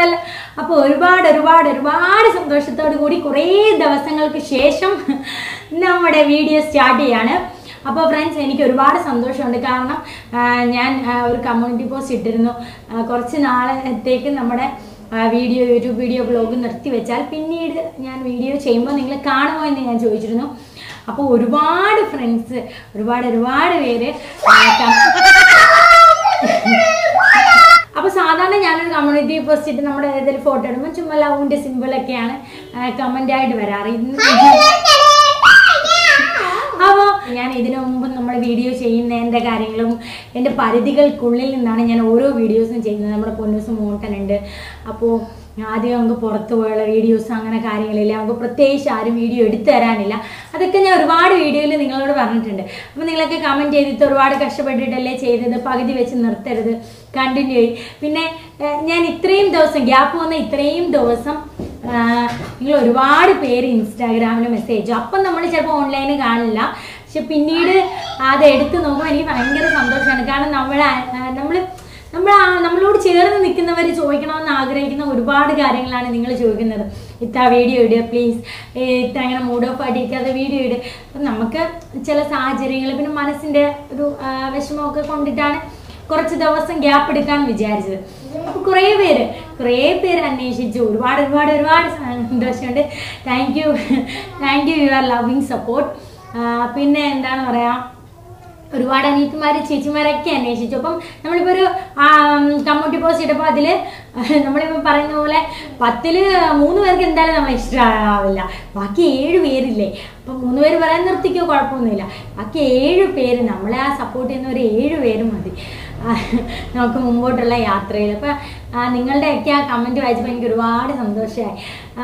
അറിയാമല്ലോ അപ്പോൾ ഒരുപാട് ഒരുപാട് ഒരുപാട് സന്തോഷത്തോടു കൂടി കുറേ ദിവസങ്ങൾക്ക് ശേഷം നമ്മുടെ വീഡിയോ സ്റ്റാർട്ട് ചെയ്യാണ് അപ്പോൾ ഫ്രണ്ട്സ് എനിക്ക് ഒരുപാട് സന്തോഷമുണ്ട് കാരണം ആ, ഞാൻ ആ, ഒരു കമ്മ്യൂണിറ്റി പോസ്റ്റ് ഇട്ടിരുന്നു ആ, കുറച്ച് നാളത്തേക്ക് നമ്മുടെ ആ, വീഡിയോ യൂട്യൂബ് വീഡിയോ ബ്ലോഗ് നിർത്തി വെച്ചാൽ പിന്നീട് ഞാൻ വീഡിയോ ചെയ്യുമ്പോൾ നിങ്ങൾ കാണുമോ എന്ന് ഞാൻ ചോദിച്ചിരുന്നു അപ്പോൾ ഒരുപാട് ഫ്രണ്ട്സ് ഒരുപാട് ഒരുപാട് പേര് ആ, കം- അപ്പൊ സാധാരണ ഞാനൊരു കമ്മ്യൂണിറ്റി പോസ്റ്റ് ഇട്ട് നമ്മുടെ ഏതെങ്കിലും ഫോട്ടോ ഇടുമ്പോൾ ചുമ്മാ ലവിന്റെ സിമ്പിളൊക്കെയാണ് കമന്റ് ആയിട്ട് വരാറ് ഇന്ന് അപ്പോൾ ഞാൻ ഇതിനു മുമ്പ് നമ്മൾ വീഡിയോ ചെയ്യുന്നതിൻ്റെ കാര്യങ്ങളും എൻ്റെ പരിധികൾക്കുള്ളിൽ നിന്നാണ് ഞാൻ ഓരോ വീഡിയോസും ചെയ്യുന്നത് നമ്മുടെ പൊന്നൂസ് മോട്ടനുണ്ട് അപ്പോൾ ആദ്യം നമുക്ക് പുറത്ത് പോയുള്ള വീഡിയോസ് അങ്ങനെ കാര്യങ്ങളില്ല നമുക്ക് പ്രത്യേകിച്ച് ആരും വീഡിയോ എടുത്തു തരാനില്ല അതൊക്കെ ഞാൻ ഒരുപാട് വീഡിയോയിൽ നിങ്ങളോട് പറഞ്ഞിട്ടുണ്ട് അപ്പോൾ നിങ്ങളൊക്കെ കമൻറ്റ് ചെയ്തിട്ട് ഒരുപാട് കഷ്ടപ്പെട്ടിട്ടല്ലേ ചെയ്തത് പകുതി വെച്ച് നിർത്തരുത് കണ്ടിന്യൂ ചെയ്യും പിന്നെ ഏഹ്, ഞാൻ ഇത്രയും ദിവസം ഗ്യാപ്പ് വന്ന ഇത്രയും ദിവസം ആഹ് നിങ്ങൾ ഒരുപാട് പേര് ഇൻസ്റ്റാഗ്രാമിൽ മെസ്സേജ് അയച്ചു അപ്പം നമ്മൾ ചിലപ്പോൾ ഓൺലൈനിൽ കാണില്ല പക്ഷെ പിന്നീട് അത് എടുത്ത് നോക്കുമ്പോൾ എനിക്ക് ഭയങ്കര സന്തോഷമാണ് കാരണം നമ്മൾ നമ്മൾ നമ്മൾ ആ- നമ്മളോട് ചേർന്ന് നിൽക്കുന്നവർ ചോദിക്കണമെന്ന് ആഗ്രഹിക്കുന്ന ഒരുപാട് കാര്യങ്ങളാണ് നിങ്ങൾ ചോദിക്കുന്നത് ഇത്ത വീഡിയോ ഇടുക പ്ലീസ് ഇത്ത അങ്ങനെ മൂഡ് ഓഫ് ആയിട്ടിരിക്കാതെ വീഡിയോ ഇടുക അപ്പം നമുക്ക് ചില സാഹചര്യങ്ങൾ പിന്നെ മനസ്സിൻ്റെ ഒരു ആ, വിഷമമൊക്കെ കൊണ്ടിട്ടാണ് കുറച്ച് ദിവസം ഗ്യാപ്പ് എടുക്കാൻ വിചാരിച്ചത് അപ്പൊ കുറേ പേര് കുറേ പേര് അന്വേഷിച്ചു ഒരുപാട് ഒരുപാട് ഒരുപാട് സന്തോഷമുണ്ട് thank you thank you you are loving support പിന്നെ എന്താണ് പറയാ ഒരുപാട് അനിയത്തിമാര് ചേച്ചിമാരൊക്കെ അന്വേഷിച്ചു അപ്പം നമ്മളിപ്പോ ഒരു കമ്മ്യൂണിറ്റി പോസ്റ്റ് ഇട്ടപ്പോൾ അതില് നമ്മളിപ്പോ പറയുന്ന പോലെ പത്തില് മൂന്ന് പേർക്ക് എന്തായാലും നമ്മളെ ഇഷ്ടമാവില്ല ബാക്കി ഏഴ് പേരില്ലേ അപ്പം മൂന്ന് പേര് പറയാൻ നിർത്തിക്കോ കുഴപ്പമൊന്നുമില്ല ബാക്കി ഏഴ് പേര് നമ്മളെ ആ സപ്പോർട്ട് ചെയ്യുന്ന ഒരു ഏഴ് പേര് മതി ആ, നമുക്ക് മുമ്പോട്ടുള്ള യാത്രയിൽ അപ്പം നിങ്ങളുടെയൊക്കെ ആ കമൻറ്റ് വായിച്ചപ്പോൾ എനിക്ക് ഒരുപാട് സന്തോഷമായി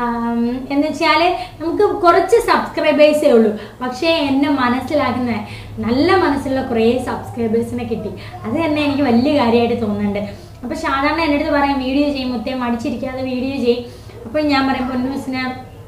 എന്ന് വെച്ചാൽ നമുക്ക് കുറച്ച് സബ്സ്ക്രൈബേഴ്സേ ഉള്ളൂ പക്ഷേ എന്നെ മനസ്സിലാക്കുന്ന നല്ല മനസ്സിലുള്ള കുറേ സബ്സ്ക്രൈബേഴ്സിനെ കിട്ടി അത് തന്നെ എനിക്ക് വലിയ കാര്യമായിട്ട് തോന്നുന്നുണ്ട് അപ്പോൾ സാധാരണ എൻ്റെ അടുത്ത് പറയും വീഡിയോ ചെയ്യും മുത്തേ മടിച്ചിരിക്കാതെ വീഡിയോ ചെയ്യും അപ്പോൾ ഞാൻ പറയും പൊന്നൂസിനെ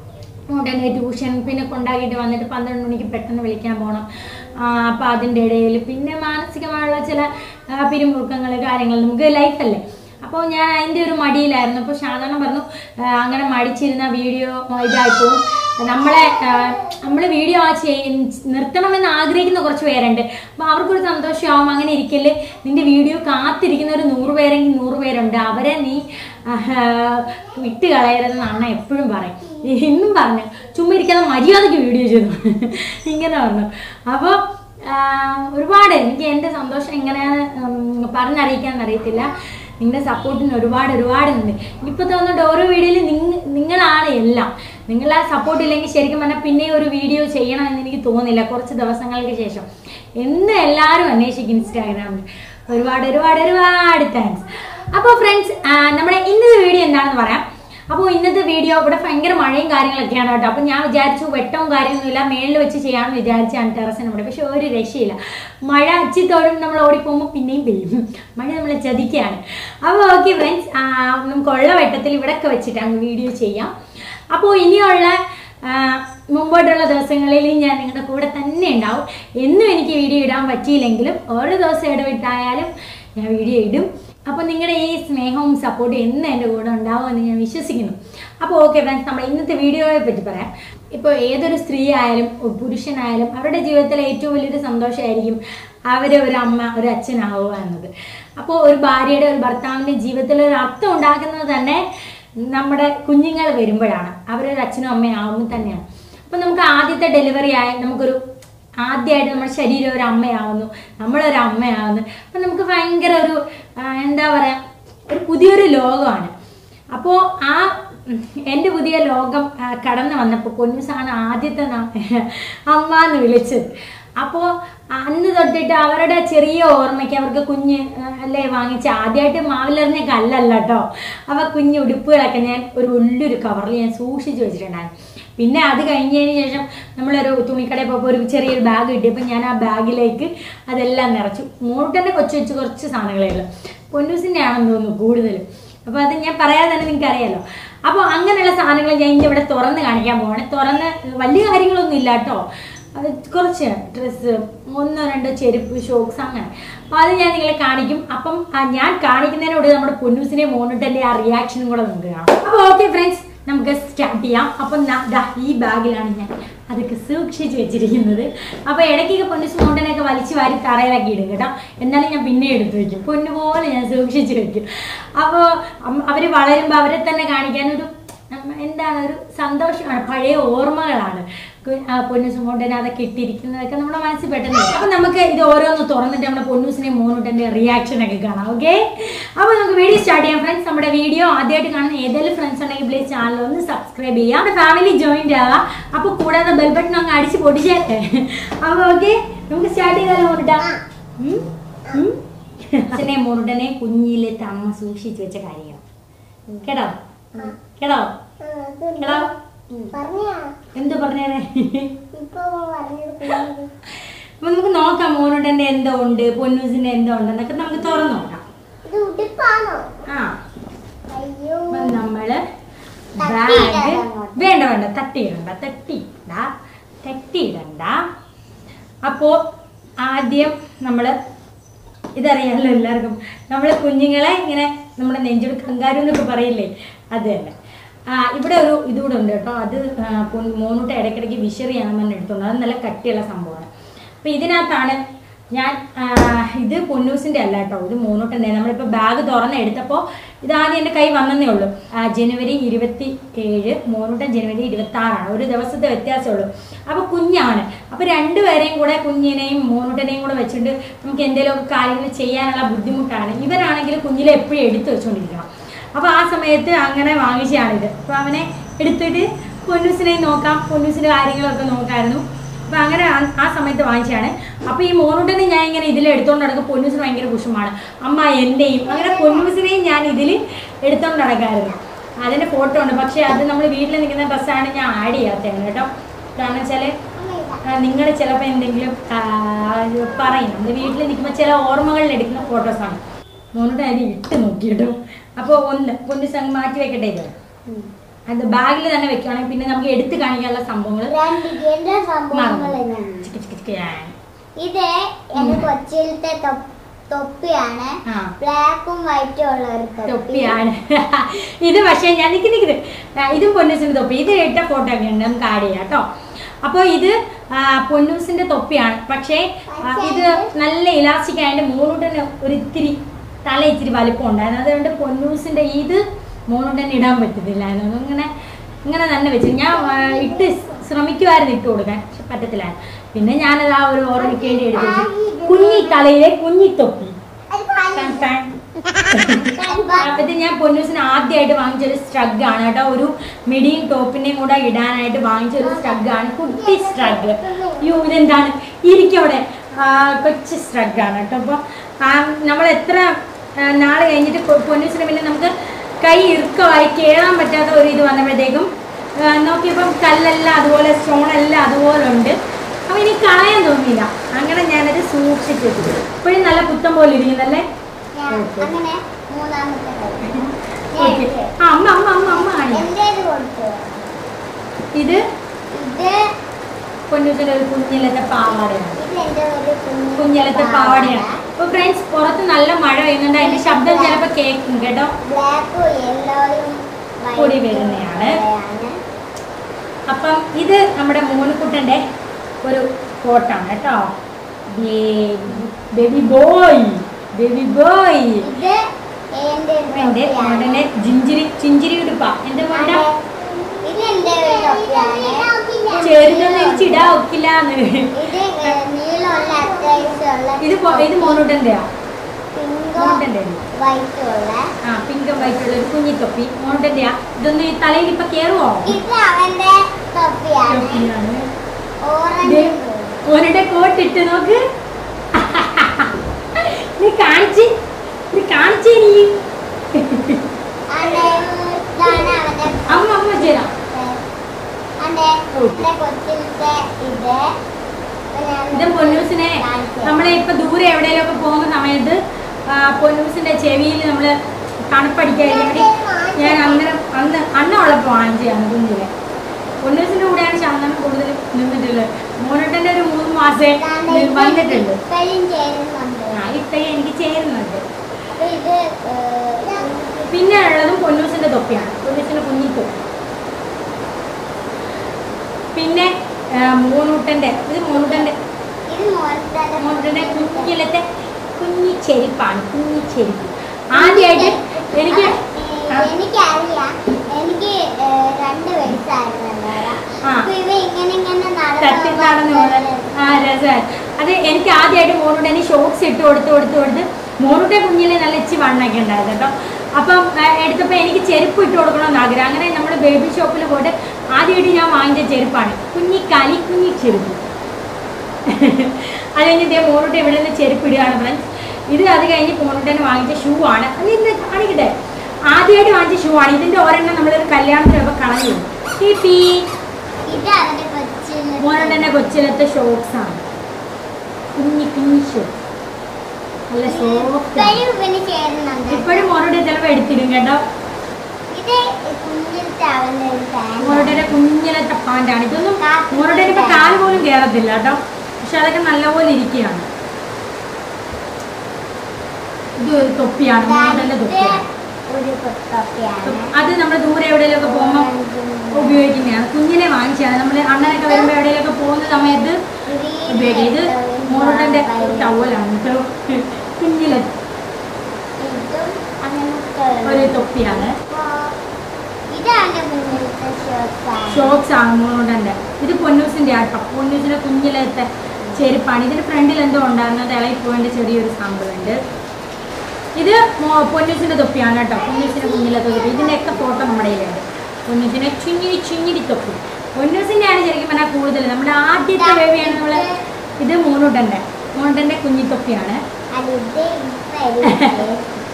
ഉടനെ ട്യൂഷൻ പിന്നെ കൊണ്ടാക്കിയിട്ട് വന്നിട്ട് പന്ത്രണ്ട് മണിക്ക് പെട്ടെന്ന് വിളിക്കാൻ പോകണം അപ്പം അതിൻ്റെ ഇടയിൽ പിന്നെ മാനസികമായുള്ള ചില ആ, പിരിമുറുക്കങ്ങൾ കാര്യങ്ങൾ നമുക്ക് ലൈഫല്ലേ അപ്പോൾ ഞാൻ അതിൻ്റെ ഒരു മടിയിലായിരുന്നു അപ്പോൾ സാധാരണ പറഞ്ഞു ആ, അങ്ങനെ മടിച്ചിരുന്ന വീഡിയോ ഇതായിപ്പോവും നമ്മളെ നമ്മൾ വീഡിയോ ആ ചെയ് നിർത്തണമെന്ന് ആഗ്രഹിക്കുന്ന കുറച്ച് പേരുണ്ട് അപ്പോൾ അവർക്കൊരു സന്തോഷമാവും അങ്ങനെ ഇരിക്കല് നിന്റെ വീഡിയോ കാത്തിരിക്കുന്ന ഒരു നൂറ് പേരെങ്കിൽ നൂറ് പേരുണ്ട് അവരെ നീ ആഹ്, വിട്ട് കളയരുതെന്ന് അണ്ണ എപ്പോഴും പറയും ഇന്നും പറഞ്ഞു ചുമ്മാ ഇരിക്കാതെ മര്യാദയ്ക്ക് വീഡിയോ ചെയ്തു ഇങ്ങനെ പറഞ്ഞു അപ്പോൾ ഒരുപാട് എനിക്ക് എൻ്റെ സന്തോഷം എങ്ങനെയാണ് ഉം, പറഞ്ഞറിയിക്കാൻ അറിയത്തില്ല നിങ്ങളുടെ സപ്പോർട്ടിന് ഒരുപാട് ഒരുപാട് ഉണ്ട് ഇനിയിപ്പോൾ തോന്നുന്നുണ്ട് ഓരോ വീഡിയോയിലും നിങ്ങ നിങ്ങളാണ് എല്ലാം നിങ്ങൾ ആ സപ്പോർട്ട് ഇല്ലെങ്കിൽ ശരിക്കും പറഞ്ഞാൽ പിന്നെ ഒരു വീഡിയോ ചെയ്യണമെന്ന് എനിക്ക് തോന്നുന്നില്ല കുറച്ച് ദിവസങ്ങൾക്ക് ശേഷം എന്ന് എല്ലാവരും അന്വേഷിക്കും ഇൻസ്റ്റാഗ്രാമിൽ ഒരുപാട് ഒരുപാട് ഒരുപാട് താങ്ക്സ് അപ്പോൾ ഫ്രണ്ട്സ് നമ്മുടെ ഇന്നത്തെ വീഡിയോ എന്താണെന്ന് പറയാം അപ്പോൾ ഇന്നത്തെ വീഡിയോ ഇവിടെ ഭയങ്കര മഴയും കാര്യങ്ങളൊക്കെയാണ് കേട്ടോ അപ്പോൾ ഞാൻ വിചാരിച്ചു വെട്ടവും കാര്യമൊന്നുമില്ല മേളിൽ വെച്ച് ചെയ്യാമെന്ന് വിചാരിച്ചാണ് ടെറസിന് ഇവിടെ പക്ഷെ ഒരു രക്ഷയില്ല മഴ അച്ചിത്തോടും നമ്മൾ ഓടിപ്പോകുമ്പോൾ പിന്നെയും പെയ്യും മഴ നമ്മളെ ചതിക്കുകയാണ് അപ്പോൾ ഓക്കെ ഫ്രണ്ട്സ് നമുക്കുള്ള വെട്ടത്തിൽ ഇവിടെയൊക്കെ വെച്ചിട്ട് അങ്ങ് വീഡിയോ ചെയ്യാം അപ്പോൾ ഇനിയുള്ള ആ, മുമ്പോട്ടുള്ള ദിവസങ്ങളിൽ ഞാൻ നിങ്ങളുടെ കൂടെ തന്നെ ഉണ്ടാവും എന്നും എനിക്ക് വീഡിയോ ഇടാൻ പറ്റിയില്ലെങ്കിലും ഓരോ ദിവസം ഇടവിട്ടായാലും ഞാൻ വീഡിയോ ഇടും അപ്പോൾ നിങ്ങളുടെ ഈ സ്നേഹവും സപ്പോർട്ടും എന്നും എൻ്റെ കൂടെ ഉണ്ടാവുമെന്ന് ഞാൻ വിശ്വസിക്കുന്നു അപ്പോൾ ഓക്കെ ഫ്രണ്ട്സ് നമ്മൾ ഇന്നത്തെ വീഡിയോയെ പറ്റി പറയാം ഇപ്പോൾ ഏതൊരു സ്ത്രീ ആയാലും ഒരു പുരുഷനായാലും അവരുടെ ജീവിതത്തിലെ ഏറ്റവും വലിയൊരു സന്തോഷമായിരിക്കും അവരെ ഒരു അമ്മ ഒരു അച്ഛനാവുക എന്നത് അപ്പോൾ ഒരു ഭാര്യയുടെ ഒരു ഭർത്താവിൻ്റെ ജീവിതത്തിൽ ഒരു അർത്ഥം ഉണ്ടാക്കുന്നത് തന്നെ നമ്മുടെ കുഞ്ഞുങ്ങൾ വരുമ്പോഴാണ് അവരൊരു അച്ഛനും അമ്മയും ആവുമ്പോൾ തന്നെയാണ് അപ്പം നമുക്ക് ആദ്യത്തെ ഡെലിവറി ആയി നമുക്കൊരു ആദ്യമായിട്ട് നമ്മുടെ ശരീരം ഒരു അമ്മയാവുന്നു നമ്മളൊരു അമ്മയാവുന്നു അപ്പം നമുക്ക് ഭയങ്കര ഒരു ആ, എന്താ പറയുക ഒരു പുതിയൊരു ലോകമാണ് അപ്പോൾ ആ ഉം, എൻ്റെ പുതിയ ലോകം ആ, കടന്നു വന്നപ്പോൾ പൊന്നൂസാണ് ആദ്യത്തെ ന- അമ്മ എന്ന് വിളിച്ചത് അപ്പോൾ അന്ന് തൊട്ടിട്ട് അവരുടെ ചെറിയ ഓർമ്മയ്ക്ക് അവർക്ക് കുഞ്ഞ് ആ, അല്ലേ വാങ്ങിച്ച് ആദ്യമായിട്ട് മാവിലെറിഞ്ഞ കല്ലല്ല കേട്ടോ അവ കുഞ്ഞ് ഉടുപ്പുകളൊക്കെ ഞാൻ ഒരു വലിയൊരു കവറിൽ ഞാൻ സൂക്ഷിച്ച് വെച്ചിട്ടുണ്ടായിരുന്നു പിന്നെ അത് കഴിഞ്ഞതിന് ശേഷം നമ്മളൊരു തുണിക്കടയിൽ പോയപ്പോൾ ഒരു ചെറിയൊരു ബാഗ് കിട്ടിയപ്പോൾ ഞാൻ ആ ബാഗിലേക്ക് അതെല്ലാം നിറച്ചു മൂട്ടൻ്റെ കൊച്ചു കൊച്ചു കുറച്ച് സാധനങ്ങളേ ഉള്ളൂ പൊന്നൂസിൻ്റെ ആണെന്ന് തോന്നുന്നു കൂടുതലും അപ്പോൾ അത് ഞാൻ പറയാതെ തന്നെ നിങ്ങൾക്ക് അറിയാലോ അപ്പോൾ അങ്ങനെയുള്ള സാധനങ്ങൾ ഞാൻ ഇനി ഇവിടെ തുറന്ന് കാണിക്കാൻ പോവാണ് തുറന്ന് വലിയ കാര്യങ്ങളൊന്നും ഇല്ല കേട്ടോ അത് കുറച്ച് ഡ്രസ്സ് ഒന്നോ രണ്ടോ ചെരുപ്പ് ഷോക്സ് അങ്ങനെ അപ്പോൾ അത് ഞാൻ നിങ്ങളെ കാണിക്കും അപ്പം ആ ഞാൻ കാണിക്കുന്നതിനോട് നമ്മുടെ പൊന്നൂസിനെ മോണിട്ടൻ്റെ ആ റിയാക്ഷനും കൂടെ നമുക്ക് കാണാം അപ്പോൾ ഓക്കെ ഫ്രണ്ട്സ് നമുക്ക് സ്റ്റാർട്ട് ചെയ്യാം അപ്പം ന- ദാ ഈ ബാഗിലാണ് ഞാൻ അതൊക്കെ സൂക്ഷിച്ച് വെച്ചിരിക്കുന്നത് അപ്പോൾ ഇടയ്ക്കൊക്കെ പൊന്നൂസ് മോണ്ടനൊക്കെ വലിച്ചു വാരി തറയിലാക്കി ഇടും കേട്ടോ എന്നാലും ഞാൻ പിന്നെ എടുത്ത് വെക്കും പൊന്നു പോലെ ഞാൻ സൂക്ഷിച്ച് വെക്കും അപ്പോൾ അവർ വളരുമ്പോൾ അവരെ തന്നെ കാണിക്കാനൊരു നമ്മ- എന്താണ് ഒരു സന്തോഷമാണ് പഴയ ഓർമ്മകളാണ് കു- ആ പൊന്നൂസ് മോണ്ടനെ അതൊക്കെ ഇട്ടിരിക്കുന്നതൊക്കെ നമ്മുടെ മനസ്സിൽ പെട്ടെന്ന് വരും. അപ്പൊ നമുക്ക് ഇത് ഓരോന്ന് തുറന്നിട്ട് നമ്മുടെ പൊന്നൂസിനെ മോനൂട്ടന്റെ റിയാക്ഷൻ ഒക്കെ കാണാം ഓക്കെ അപ്പൊ നമുക്ക് വീഡിയോ സ്റ്റാർട്ട് ചെയ്യാം ഫ്രണ്ട്സ് നമ്മുടെ വീഡിയോ ആദ്യമായിട്ട് കാണുന്ന ഏതെങ്കിലും ഫ്രണ്ട്സ് ഉണ്ടെങ്കിൽ പ്ലീസ് ചാനൽ ഒന്ന് സബ്സ്ക്രൈബ് ചെയ്യാം നമ്മുടെ ഫാമിലി ജോയിന്റ് ആവാം അപ്പൊ കൂടാതെ ബെൽ ബട്ടൺ അങ്ങ് അടിച്ച് പൊടിച്ചേട്ടെ അപ്പൊ ഓക്കെ നമുക്ക് സ്റ്റാർട്ട് ചെയ്താലോ മോനിട്ടാ അച്ഛനെ മോനുടനെ കുഞ്ഞിലത്തെ അമ്മ സൂക്ഷിച്ചു വെച്ച കാര്യങ്ങൾ കേട്ടോ കേട്ടോ കേട്ടോ പറഞ്ഞാ എന്ത് പറഞ്ഞേനെ ഇപ്പൊ പറഞ്ഞത് കുഞ്ഞിത്. അപ്പൊ നമുക്ക് നോക്കാം മോനുടന്റെ എന്തോ ഉണ്ട് പൊന്നൂസിന്റെ എന്തോ ഉണ്ട് എന്നൊക്കെ നമുക്ക് തുറന്നു നോക്കാം ഇത് ഉടുപ്പാണോ ആ അയ്യോ അപ്പൊ നമ്മള് തട്ടിയിടാൻ ബാഗ് അങ്ങോട്ട്. വേണ്ട വേണ്ട തട്ടിയിടണ്ട തട്ടിയിടണ്ട തട്ടിയിടണ്ട അപ്പോ ആദ്യം നമ്മള് ഇതറിയാമല്ലോ എല്ലാവർക്കും നമ്മള് കുഞ്ഞുങ്ങളെ ഇങ്ങനെ നമ്മുടെ നെഞ്ചോട് കങ്കാരു എന്നൊക്കെ പറയില്ലേ അത് തന്നെ ആ, ഇവിടെ ഒരു ഇതുകൂടെ ഉണ്ട് കേട്ടോ അത് ആ, പൊൻ- മോനൂട്ട ഇടയ്ക്കിടയ്ക്ക് വിഷറിയാണെന്ന് പറഞ്ഞ് എടുത്തോണ്ട് അത് നല്ല കട്ടിയുള്ള സംഭവമാണ് അപ്പൊ ഇതിനകത്താണ് ഞാൻ ആ, ഇത് പൊന്നൂസിന്റെ അല്ല കേട്ടോ ഇത് മൂന്നോട്ടൻ്റെ നമ്മളിപ്പോൾ ബാഗ് തുറന്ന് എടുത്തപ്പോൾ ഇത് ആദ്യം എൻ്റെ കൈ വന്നതേ ഉള്ളൂ ആ, ജനുവരി ഇരുപത്തി ഏഴ് മൂന്നൂട്ടൻ ജനുവരി ഇരുപത്തി ആറാണ് ഒരു ദിവസത്തെ വ്യത്യാസമേ ഉള്ളൂ അപ്പോൾ കുഞ്ഞാണ് അപ്പോൾ രണ്ടുപേരെയും കൂടെ കുഞ്ഞിനെയും മൂന്നൂട്ടനെയും കൂടെ വെച്ചിട്ട് നമുക്ക് എന്തെങ്കിലുമൊക്കെ കാര്യങ്ങൾ ചെയ്യാനുള്ള ബുദ്ധിമുട്ടാണ് ഇവരാണെങ്കിൽ കുഞ്ഞിലെ എപ്പോഴും എടുത്തു വെച്ചുകൊണ്ടിരിക്കണം അപ്പോൾ ആ സമയത്ത് അങ്ങനെ വാങ്ങിച്ചതാണിത് അപ്പോൾ അവനെ എടുത്തിട്ട് പൊന്നൂസിനെയും നോക്കാം പൊന്നൂസിൻ്റെ കാര്യങ്ങളൊക്കെ നോക്കാമായിരുന്നു അപ്പൊ അങ്ങനെ ആ- ആ സമയത്ത് വാങ്ങിച്ചതാണ് അപ്പൊ ഈ മോനൂട്ടനെ ഞാൻ ഇങ്ങനെ ഇതിൽ എടുത്തോണ്ട് നടക്കും പൊന്നൂസിന് ഭയങ്കര കുഷുമാണ് അമ്മ എന്റെയും അങ്ങനെ പൊന്നൂസിനെയും ഞാൻ ഇതിൽ എടുത്തോണ്ട് നടക്കായിരുന്നു അതിന്റെ ഫോട്ടോ ഉണ്ട് പക്ഷെ അത് നമ്മൾ വീട്ടിൽ നിൽക്കുന്ന ഡ്രസ്സാണ് ഞാൻ ആഡ് ചെയ്യാത്തതാണ് കേട്ടോ കാരണം വെച്ചാല് നിങ്ങൾ ചിലപ്പോൾ എന്തെങ്കിലും ആ, പറയും നമ്മൾ വീട്ടിൽ നിൽക്കുമ്പോൾ ചില ഓർമ്മകളിൽ എടുക്കുന്ന ഫോട്ടോസാണ് മോനോട്ട് അതിൽ ഇട്ട് നോക്കി കേട്ടോ അപ്പോൾ ഒന്ന് പൊന്നൂസ് അങ്ങ് മാറ്റി വെക്കട്ടെ ഇത് അത് ബാഗിൽ തന്നെ വെക്കുകയാണെങ്കിൽ പിന്നെ നമുക്ക് എടുത്ത് കാണിക്കാനുള്ള സംഭവങ്ങൾ രണ്ട് എന്റെ സംഭവങ്ങൾ തന്നെയാണ്. ചിക്ക് ചിക്ക് ചിക്ക് ആ. ഇത് എന്റെ കൊച്ചിയിലത്തെ തൊപ്പ്- തൊപ്പിയാണ് ആ. ബ്ലാക്കും വൈറ്റും ഉള്ള ഒരു തൊപ്പി തൊപ്പിയാണ് ഇത് പക്ഷേ ഞാൻ നിക്ക് നിക്കുന്നത് ഇതും പൊന്നൂസിന്റെ തൊപ്പി ഇത് ഇട്ട ഫോട്ടോ ഒക്കെ ഉണ്ട് നമുക്ക് ആഡ് ചെയ്യാം കേട്ടോ അപ്പോൾ ഇത് ആ, പൊന്നൂസിന്റെ തൊപ്പിയാണ് പക്ഷേ ആ, ഇത് നല്ല ഇലാസ്റ്റിക് ആയതുകൊണ്ട് മൂന്നൂട്ടന് ഒരു ഇത്തിരി തല ഇത്തിരി വലിപ്പം ഉണ്ടായിരുന്നു അതുകൊണ്ട് പൊന്നൂസിന്റെ ഇത് മൂന്നൂട്ടന് ഇടാൻ പറ്റത്തില്ലായിരുന്നു ഇങ്ങനെ ഇങ്ങനെ തന്നെ വെച്ചു ഞാൻ ആ, ഇട്ട് ശ്രമിക്കുമായിരുന്നു ഇട്ട് കൊടുക്കാൻ പക്ഷെ പറ്റത്തില്ലായിരുന്നു പിന്നെ ഞാനത് ആ ഒരു ഓർമ്മയ്ക്ക് വേണ്ടി എടുത്തു വെച്ചു. കുഞ്ഞി തലയിലെ കുഞ്ഞി തൊപ്പി അത് ഭയങ്കര- ടാൻ ടാൻ. അപ്പൊ ഇത് ഞാൻ പൊന്നൂസിന് ആദ്യമായിട്ട് വാങ്ങിച്ച ഒരു സ്ട്രഗ് ആണ് കേട്ടോ ഒരു മിഡിയും ടോപ്പിന്റെയും കൂടെ ഇടാനായിട്ട് വാങ്ങിച്ച ഒരു സ്ട്രഗ് ആണ് കുട്ടി സ്ട്രഗ് യോ ഇതെന്താണ് ഇരിക്കവിടെ ആ, കൊച്ചു സ്ട്രഗ് ആണ് കേട്ടോ അപ്പൊ നമ്മൾ എത്ര ആ, നാള് കഴിഞ്ഞിട്ട് പൊ- പൊന്നൂസിന് പിന്നെ നമുക്ക് കൈ ഇറുക്കമായി കേറാൻ പറ്റാത്ത ഒരു ഇത് വന്നപ്പോഴത്തേക്കും ആ, നോക്കിയപ്പം കല്ലെല്ലാം അതുപോലെ സ്റ്റോണെല്ലാം അതുപോലെ ഉണ്ട് അപ്പൊ ഇനി കളയാൻ തോന്നിയില്ല അങ്ങനെ ഞാനത് സൂക്ഷിച്ചു വെച്ചു ഇപ്പോഴും നല്ല പുത്തം പോലെ ഇരിക്കുന്നല്ലേ ഞാൻ ഓക്കേ. അങ്ങനെ മൂന്നാമത്തെ കൈ. ഞാൻ ഓക്കെ ഇത്. ആ അമ്മ അമ്മ അമ്മ അമ്മ കാണിക്കാം എന്റേത് കൊടുത്തു ഇത് ഇത് പൊന്നൂസിന്റെ ഒരു കുഞ്ഞിലത്തെ പാവാടയാണ് ഇത് എന്റെ ഒരു കുഞ്ഞു കുഞ്ഞിലത്തെ പാവാടയാണ് അപ്പൊ ഫ്രണ്ട്സ് പുറത്ത് നല്ല മഴ പെയ്യുന്നുണ്ട് അതിന്റെ ശബ്ദം ചിലപ്പോ കേൾക്കും കേട്ടോ ബ്ലാക്കും യെല്ലോയും കൂടി വരുന്നതാണ്. അപ്പം ഇത് നമ്മുടെ മൂന്നുകുട്ടന്റെ ഒരു കോട്ടാണ് കേട്ടോ ബേബി ബോയ് ബേബി ബോയ് ഇത് എന്റെ ഒരു എന്റെ തൊപ്പിയാണ്. മോടനെ ജിഞ്ചിരി ചിഞ്ചിരി ഉടുപ്പാ എന്റെ മോട ഇത് എന്റെ ഒരു തൊപ്പിയാണ് ചെറുതൊന്നും എനിച്ചിടാ ഒക്കില്ലാന്ന് ഇത് ഏ, നീളമുള്ള അത്യാവശ്യമുള്ള ഇത് പോ- ഇത് മോനൂട്ടന്റെയാ പിങ്കും മോനൂട്ടന്റെ വൈറ്റും ഉള്ള ആ പിങ്കും വൈറ്റുള്ള ഒരു കുഞ്ഞി തൊപ്പി മോനൂട്ടന്റെയാ ഇതൊന്നും ഈ തലയിൽ ഇപ്പൊ കേറുവോ ഇത് അവന്റെ തൊപ്പിയാണ് തൊപ്പിയാണ് ഓറഞ്ച് മോനുടെ കോട്ട് ഇട്ട് നോക്ക് നീ കാണിച്ച് നീ കാണിച്ചേ നീ അതെ ഇതാണ് അവന്റെ അമ്മ അമ്മ ചേരാ അതെ എന്റെ കൊച്ചിലത്തെ ഇത് ഇത് പൊന്നൂസിനെ നമ്മളെ ഇപ്പൊ ദൂരെ എവിടെയെങ്കിലും ഒക്കെ പോകുന്ന സമയത്ത് ആ, പൊന്നൂസിന്റെ ചെവിയിൽ നമ്മള് തണുപ്പടിക്കാൻ വേണ്ടി ഞാൻ അന്നേരം അന്ന് അന്ന ഉള്ളപ്പോ വാങ്ങിച്ചതാണ് കുഞ്ഞിലെ പൊന്നൂസിന്റെ കൂടെയാണ് ചന്ദനം കൂടുതൽ നിന്നിട്ടുള്ളത് മോനോട്ട് മോനുട്ടൻ്റെ ഒരു മൂന്ന് മാസേ വന്നിട്ടുണ്ട് ഇപ്പഴും ചേരുന്നുണ്ട് ആ ഇത്രയും എനിക്ക് ചേരുന്നുണ്ട് അപ്പൊ ഇത് ഏഹ്, പിന്നെ ഉള്ളതും പൊന്നൂസിന്റെ തൊപ്പിയാണ് പൊന്നൂസിന്റെ കുഞ്ഞി തൊപ്പി പിന്നെ ആ, മൂന്നൂട്ടന്റെ ഇത് മൂന്നൂട്ടന്റെ ഇത് മോളുടെ മൂന്നൂട്ടന്റെ കുഞ്ഞിലത്തെ കുഞ്ഞി ചെരുപ്പാണ് കുഞ്ഞി ചെരുപ്പ് ആദ്യമായിട്ട് എനിക്ക് ആ. എനിക്കറിയാം എനിക്ക് ഏഹ്, രണ്ട് വയസ്സായിരുന്നല്ലോ ആ. അപ്പൊ ഇവ ഇങ്ങനെ ഇങ്ങനെ തട്ടി നടന്നു പോകുന്നത് ആ രസമാണ് അത് എനിക്ക് ആദ്യമായിട്ട് മോനൂട്ടന് ഷോർട്സ് ഇട്ട് കൊടുത്ത് കൊടുത്ത് കൊടുത്ത് മോനൂട്ടെ കുഞ്ഞിലെ നല്ല ഇച്ചി വണ്ണൊക്കെ ഉണ്ടായിരുന്നു കേട്ടോ അപ്പം ആ, എടുത്തപ്പോൾ എനിക്ക് ചെരുപ്പ് ഇട്ട് കൊടുക്കണമെന്ന് ആഗ്രഹം അങ്ങനെ നമ്മൾ ബേബി ഷോപ്പിൽ പോയിട്ട് ആദ്യമായിട്ട് ഞാൻ വാങ്ങിച്ച ചെരുപ്പാണ് കുഞ്ഞി കലി കുഞ്ഞി ചെരുപ്പ് അത് കഴിഞ്ഞ് ഇതേ മോനൂട്ടെ ഇവിടെ നിന്ന് ചെരുപ്പ് ഇടുകയാണ് ഫ്രണ്ട്സ് ഇത് അത് കഴിഞ്ഞ് മോനൂട്ടന് വാങ്ങിച്ച ഷൂ ആണ് അത് ഇന്ന് കാണിക്കട്ടെ ആദ്യമായിട്ട് വാങ്ങിച്ച ഷൂ ആണ് ഇതിൻ്റെ ഒരെണ്ണം നമ്മളൊരു കല്യാണത്തിനൊക്കെ കളഞ്ഞു ഫീ ഇത് അവന്റെ കൊച്ചിന് മോനോട്ടൻ്റെ കൊച്ചിലത്തെ ഷോർട്സ് ആണ് കുഞ്ഞി കുഞ്ഞി ഷോർട്സ് നല്ല സോഫ്റ്റ് ഇപ്പഴും ഇവന് ചേരുന്നുണ്ട് ഇപ്പോഴും മോനോട്ട് ചിലപ്പോൾ എടുത്തിടും കേട്ടോ ഇത് കുഞ്ഞിലത്തെ അവന്റെ ഒരു ഫാൻ മോനോട്ടൻ്റെ കുഞ്ഞിലത്തെ പാൻ്റാണ് ഇതൊന്നും മോനോട്ടന് ഇപ്പൊ കാല് പോലും കയറത്തില്ല കേട്ടോ പക്ഷെ അതൊക്കെ നല്ലപോലെ ഇരിക്കുകയാണ് ഇത് ഒരു തൊപ്പിയാണ് മോനോട്ടൻ്റെ തൊപ്പിയാണ് ഒരു തൊപ്പിയാണ് അത് നമ്മൾ ദൂരെ എവിടെയെങ്കിലുമൊക്കെ പോകുമ്പോൾ ഉപയോഗിക്കുന്നതാണ് കുഞ്ഞിനെ വാങ്ങിച്ചതാണ് നമ്മൾ അണ്ണനൊക്കെ വരുമ്പോൾ എവിടെയെങ്കിലുമൊക്കെ പോകുന്ന സമയത്ത് ഉപയോഗിക്കുക ഇത് മോളുടെ ടവലാണ് കേട്ടോ കുഞ്ഞിലെ ഇതും അങ്ങനത്തെ ഒരു തൊപ്പിയാണ് ഇതാണ് കുഞ്ഞിലത്തെ ഷോർട്സാണ് ഷോക്സ് ആണ് മോളുടെ ഇത് പൊന്നൂസിന്റെ ആട്ടോ പൊന്നൂസിന്റെ കുഞ്ഞിലത്തെ ചെരുപ്പാണ് ഇതിന്റെ ഫ്രണ്ടിൽ എന്തോ ഉണ്ടായിരുന്നത് ഇളയിപ്പോയിന്റെ ചെറിയൊരു സാമ്പിൾ ഉണ്ട് ഇത് മോ- പൊന്നൂസിന്റെ തൊപ്പിയാണ് കേട്ടോ പൊന്നൂസിന്റെ കുഞ്ഞിലത്തെ തൊപ്പി ഇതിന്റെയൊക്കെ ഫോട്ടോ നമ്മുടെ കയ്യിലുണ്ട് പൊന്നൂസിന്റെ ചുഞ്ഞിരി ചുഞ്ഞിരി തൊപ്പി പൊന്നൂസിന്റെ ആണ് ശരിക്കും പറഞ്ഞാൽ കൂടുതൽ നമ്മുടെ ആദ്യത്തെ ബേബിയാണ് നമ്മള് ഇത് മൂന്നൂട്ടന്റെ മൂന്നൂട്ടന്റെ കുഞ്ഞി തൊപ്പിയാണ് അതിന്റെ ഇപ്പൊ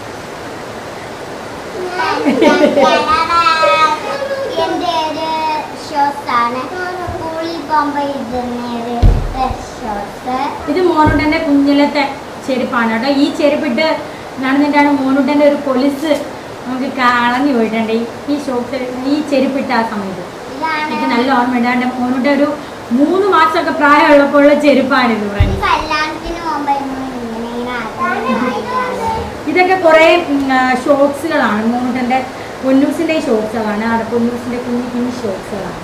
എന്റെ ഒരു ഷോർട്സ് ആണ് സ്കൂളിൽ പോകുമ്പോ ഇടുന്ന ഒരു ഷോർട്സ് ഇത് മോനുട്ടൻ്റെ കുഞ്ഞിലത്തെ ചെരുപ്പാണ് കേട്ടോ ഈ ചെരുപ്പിട്ട് നടന്നിട്ടാണ് മോനുട്ടൻ്റെ ഒരു കൊലുസ് നമുക്ക് കളഞ്ഞു പോയിട്ടുണ്ട് ഈ- ഈ ഷോപ്പ് ഈ ചെരുപ്പിട്ട ആ സമയത്ത് എനിക്ക് ഇതാണ് നല്ല ഓർമ്മയുണ്ട് എൻ്റെ മോനുട്ട ഒരു മൂന്ന് മാസമൊക്കെ പ്രായമുള്ളപ്പോൾ ഉള്ള ചെരുപ്പാണിത് ഈ ഫ്രണ്ട്സ് കല്യാണത്തിന് പോകുമ്പോ ഇങ്ങനെ ഇങ്ങനെ ആക്കാനായിട്ടാണ് ഇതൊക്കെ കുറേ ഷോക്സുകളാണ് മോനുട്ടൻ്റെ പൊന്നൂസിൻ്റെ ഷോക്സുകളാണ് അവിടെ പൊന്നൂസിൻ്റെ കുഞ്ഞു കുഞ്ഞു ഷോക്സുകളാണ്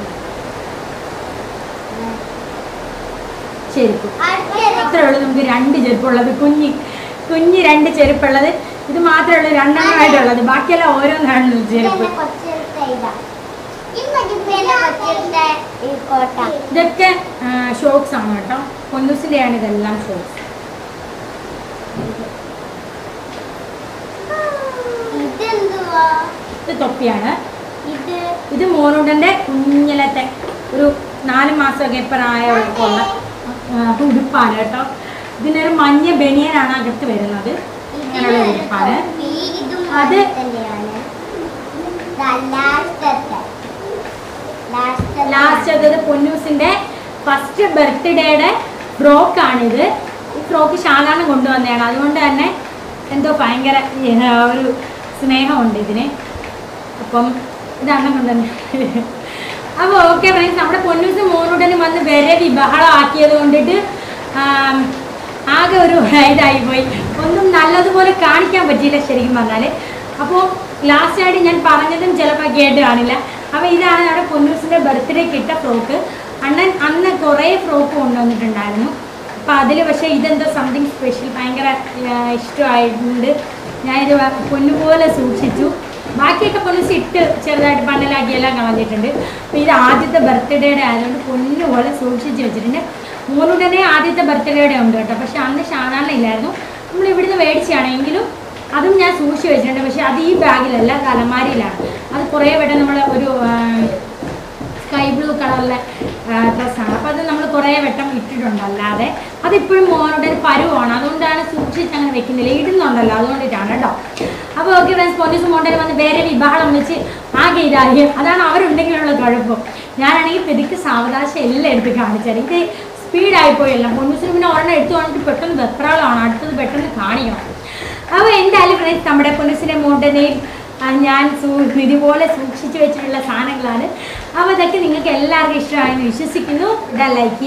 ചെരുപ്പ് അടുത്തത് അത്രേ ഉള്ളൂ നമുക്ക് രണ്ട് ചെരുപ്പുള്ളത് കുഞ്ഞി കുഞ്ഞി രണ്ട് ചെരുപ്പുള്ളത് ഇത് മാത്രമേ ഉള്ളൂ രണ്ടെണ്ണമായിട്ടുള്ളത് ബാക്കിയെല്ലാം ഓരോന്നാണ് ചെരുപ്പ് ഇതെന്റെ കൊച്ചിലത്തെ ഇതാ ഇതെന്റെ കൊച്ചിലത്തെ ഈ കോട്ട ഇതൊക്കെ ഷോക്സ് ആണ് കേട്ടോ പൊന്നൂസിൻ്റെയാണ് ഇതെല്ലാം ഷോക്സ് ഇതെന്തുവാ ഇത് തൊപ്പിയാണ് ഇത് ഇത് മോനൂട്ടൻ്റെ കുഞ്ഞിലത്തെ ഒരു നാല് മാസമൊക്കെ പ്രായമുള്ള ഉടുപ്പാണ് കേട്ടോ ഇതിനൊരു മഞ്ഞ ബനിയനാണ് അകത്ത് വരുന്നത് അങ്ങനെയുള്ള ഇതിനൊരു ഉടുപ്പാണ് തൊപ്പി, ഇതും അത് തന്നെയാണ് ലാസ്റ്റത്തെ ലാസ്റ്റ് അത് പൊന്നൂസിന്റെ ഫസ്റ്റ് ബർത്ത്ഡേയുടെ ഫ്രോക്കാണിത് ഈ ഫ്രോക്ക് സാധാരണ കൊണ്ടുവന്നതാണ് അതുകൊണ്ട് തന്നെ എന്തോ ഭയങ്കര ഏഹ്, ഒരു സ്നേഹമുണ്ട് ഇതിന് അപ്പം ഇതാണ് കൊണ്ടുവന്നെ അപ്പോൾ ഓക്കെ ഫ്രണ്ട്സ് നമ്മുടെ പൊന്നൂസ് മോനുടനും വന്ന് വരവി ബഹളം ആക്കിയത് കൊണ്ടിട്ട് ആം, ആകെ ഒരു ഇതായി പോയി ഒന്നും നല്ലതുപോലെ കാണിക്കാൻ പറ്റിയില്ല ശരിക്കും പറഞ്ഞാൽ അപ്പോൾ ലാസ്റ്റായിട്ട് ഞാൻ പറഞ്ഞതും ചിലപ്പോൾ കേട്ട് കാണില്ല അപ്പോൾ ഇതാണ് നമ്മുടെ പൊന്നൂസിൻ്റെ ബർത്ത്ഡേക്ക് ഇട്ട ഫ്രോക്ക് അണ്ണൻ അന്ന് കുറേ ഫ്രോക്ക് കൊണ്ടുവന്നിട്ടുണ്ടായിരുന്നു അപ്പോൾ അതിൽ പക്ഷേ ഇതെന്തോ സംതിങ് സ്പെഷ്യൽ ഭയങ്കര ആ, ഇഷ്ടമായിട്ടുണ്ട് ഞാനിത് വ- പൊന്നുപോലെ സൂക്ഷിച്ചു ബാക്കിയൊക്കെ പൊന്നൂസ് ഇട്ട് ചെറുതായിട്ട് പണ്ടലാക്കിയെല്ലാം കളഞ്ഞിട്ടുണ്ട് അപ്പോൾ ഇത് ആദ്യത്തെ ബർത്ത്ഡേയുടെ ആയതുകൊണ്ട് പൊന്നുപോലെ സൂക്ഷിച്ച് വെച്ചിട്ടുണ്ട് മോനുടനെ ആദ്യത്തെ ബർത്ത്ഡേയുടെ ഉണ്ട് കേട്ടോ പക്ഷെ അന്ന് സാധാരണ ഇല്ലായിരുന്നു നമ്മൾ ഇവിടുന്ന് മേടിച്ചാണ് എങ്കിലും അതും ഞാൻ സൂക്ഷിച്ച് വെച്ചിട്ടുണ്ട് പക്ഷെ അത് ഈ ബാഗിലല്ല അത് അലമാരിയിലാണ് അത് കുറേ വട്ടം നമ്മൾ ഒരു സ്കൈ ബ്ലൂ കളറിലെ ഡ്രസ്സാണ് അപ്പോൾ അത് നമ്മൾ കുറേ വട്ടം ഇട്ടിട്ടുണ്ട് അല്ലാതെ അതിപ്പോഴും മോനുടെ ഒരു പരുവാണ് അതുകൊണ്ടാണ് സൂക്ഷിച്ച് അങ്ങനെ വെക്കുന്നില്ല ഇടുന്നുണ്ടല്ലോ അതുകൊണ്ടിട്ടാണ് കേട്ടോ അപ്പോൾ ഓക്കെ ഫ്രണ്ട്സ് പോലീസ് മോണ്ടൽ വന്ന് വേറെ വിഭാഗം വെച്ച് ആകെ ഇതായി അതാണ് അവരുണ്ടെങ്കിലുള്ള കുഴപ്പം ഞാനാണെങ്കിൽ പെതുക്ക് സാവകാശം എല്ലാം എടുത്ത് കാണിച്ചത് ഇത് സ്പീഡായിപ്പോയല്ല പൊന്നൂസിന് പിന്നെ ഒരെണ്ണം എടുത്തു വന്നിട്ട് പെട്ടെന്ന് വെപ്രാളമാണ് അടുത്തത് പെട്ടെന്ന് കാണിക്കണം അപ്പോൾ എന്തായാലും ഫ്രണ്ട്സ് നമ്മുടെ പൊന്നൂസിൻ്റെ മോണ്ടനെയും ആ, ഞാൻ സൂ ഇതുപോലെ സൂക്ഷിച്ചു വെച്ചിട്ടുള്ള സാധനങ്ങളാണ് അപ്പോൾ ഇതൊക്കെ നിങ്ങൾക്ക് എല്ലാവർക്കും ഇഷ്ടമായെന്ന് വിശ്വസിക്കുന്നു ഇതാ ലൈക്ക് ചെയ്യുക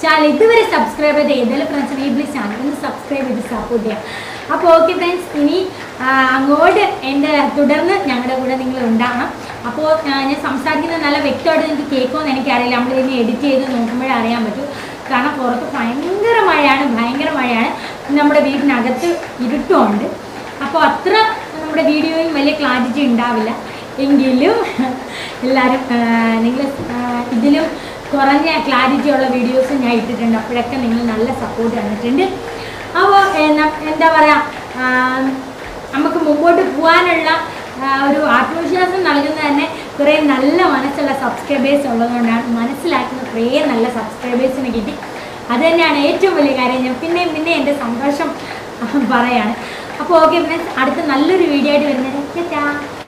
ചാനൽ ഇതുവരെ സബ്സ്ക്രൈബ് ചെയ്ത് ഏതെങ്കിലും ഫ്രണ്ട്സിനെ പ്ലീസ് ചാനൽ ഒന്ന് സബ്സ്ക്രൈബ് ചെയ്ത് സപ്പോർട്ട് ചെയ്യാം അപ്പോൾ ഓക്കെ ഫ്രണ്ട്സ് ഇനി ആ, അങ്ങോട്ട് എൻ്റെ തുടർന്ന് ഞങ്ങളുടെ കൂടെ നിങ്ങൾ ഉണ്ടാകണം അപ്പോൾ ഞാൻ സംസാരിക്കുന്നത് നല്ല വ്യക്തമായിട്ട് നിങ്ങൾക്ക് കേൾക്കുമെന്ന് എനിക്കറിയില്ല നമ്മൾ ഇനി എഡിറ്റ് ചെയ്ത് നോക്കുമ്പോഴേ അറിയാൻ പറ്റും കാരണം പുറത്ത് ഭയങ്കര മഴയാണ് ഭയങ്കര മഴയാണ് നമ്മുടെ വീടിനകത്ത് ഇരുട്ടുമുണ്ട് അപ്പോൾ അത്ര നമ്മുടെ വീഡിയോയും വലിയ ക്ലാരിറ്റി ഉണ്ടാവില്ല എങ്കിലും എല്ലാവരും നിങ്ങൾ ഇതിലും കുറഞ്ഞ ക്ലാരിറ്റി ഉള്ള വീഡിയോസ് ഞാൻ ഇട്ടിട്ടുണ്ട് അപ്പോഴൊക്കെ നിങ്ങൾ നല്ല സപ്പോർട്ട് തന്നിട്ടുണ്ട് അപ്പോൾ എന്താ പറയുക നമുക്ക് മുമ്പോട്ട് പോകാനുള്ള ആ, ഒരു ആത്മവിശ്വാസം നൽകുന്ന തന്നെ കുറേ നല്ല മനസ്സുള്ള സബ്സ്ക്രൈബേഴ്സ് ഉള്ളതുകൊണ്ടാണ് മനസ്സിലാക്കുന്ന കുറേ നല്ല സബ്സ്ക്രൈബേഴ്സിന് കിട്ടി അത് തന്നെയാണ് ഏറ്റവും വലിയ കാര്യം ഞാൻ പിന്നെയും പിന്നെ എൻ്റെ സന്തോഷം ആ, പറയാണ് അപ്പോൾ ഓക്കെ ഫ്രണ്ട്സ് അടുത്ത നല്ലൊരു വീഡിയോ ആയിട്ട് വരുന്നത്